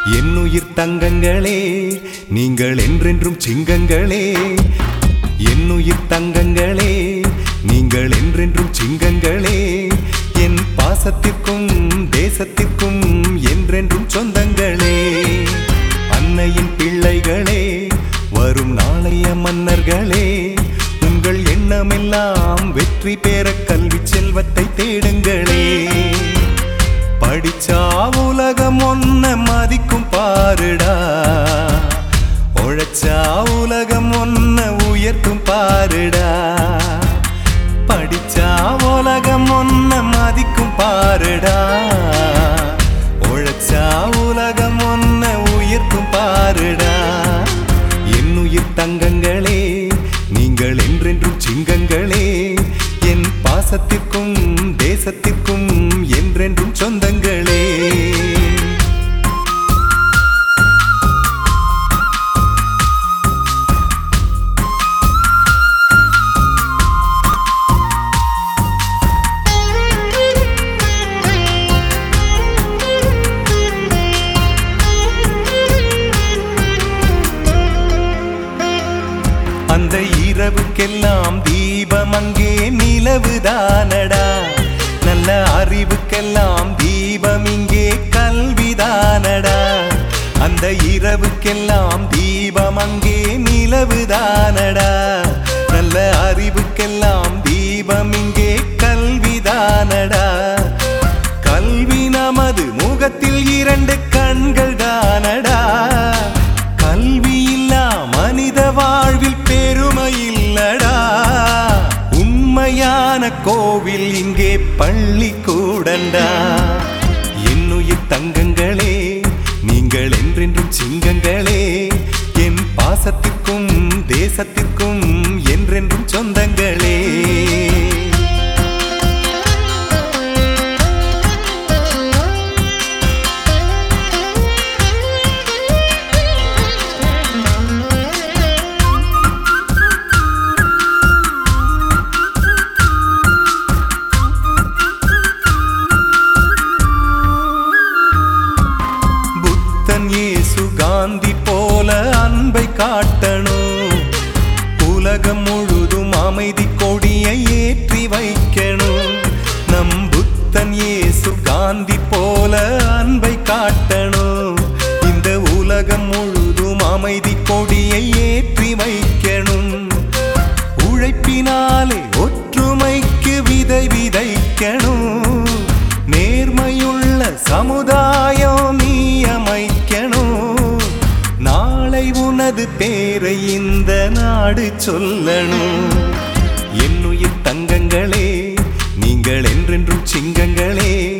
என்னுயிர் தங்கங்களே நீங்கள் என்றென்றும் சிங்கங்களே என்னுயிர் தங்கங்களே நீங்கள் என்றென்றும் சிங்கங்களே என் பாசத்திற்கும் தேசத்திற்கும் என்றென்றும் சொந்தங்களே அன்னையின் பிள்ளைகளே வரும் நாளைய மன்னர்களே உங்கள் எண்ணமெல்லாம் வெற்றி பெற கல்வி செல்வத்தை தேடுங்களே படிச்சா உலகம் ஒன்ன மதிக்கும் பாருடா உழைச்சா உலகம் ஒன்ன உயர்த்தும் பாருடா படிச்சா உலகம் ஒன்ன மதிக்கும் பாருடா உழைச்சா உலகம் ஒன்ன உயர்த்தும் பாருடா என்னுயிர் தங்கங்களே நீங்கள் என்றென்றும் சிங்கங்களே என் பாசத்திற்கும் தேசத்திற்கும் என்றென்றும் சொந்தங்களே அந்த இரவுக்கெல்லாம் தீபம் அங்கே நிலவுதானடா நல்ல அறிவுக்கெல்லாம் தீபம் இங்கே கல்விதானடா அந்த இரவுக்கெல்லாம் தீபம் அங்கே நிலவுதானடா நல்ல அறிவுக்கெல்லாம் தீபம் இங்கே கல்விதானடா கல்வி நமது முகத்தில் இரண்டு கண்கள் தானடா கல்வி இல்லா மனித வாழ்வில் பெருமை இல்லடா உண்மையான கோவில் இங்கே பள்ளி கூடண்டா என்னுயிர் தங்கங்களே நீங்கள் என்றென்றும் சிங்கங்களே என் பாசத்திற்கும் தேசத்திற்கும் என்றென்றும் சொந்தங்களே புத்தன் இயேசு காந்தி போல அன்பை காட்டணும் உலகம் முழுதும் அமைதி கொடியை ஏற்றி வைக்கணும் நம் புத்தன் இயேசு காந்தி போல அன்பை காட்டணும் இந்த உலகம் முழுதும் அமைதி கொடியை ஏற்றி வைக்கணும் உழைப்பினாலே ஒற்றுமைக்கு விதை விதைக்கணும் நேர்மையுள்ள சமுதாயம் நீ அமைக்கணும் நாளை உனது பேரை இந்த நாடு சொல்லணும் என்னுயிர் தங்கங்களே நீங்கள் என்றென்றும் சிங்கங்களே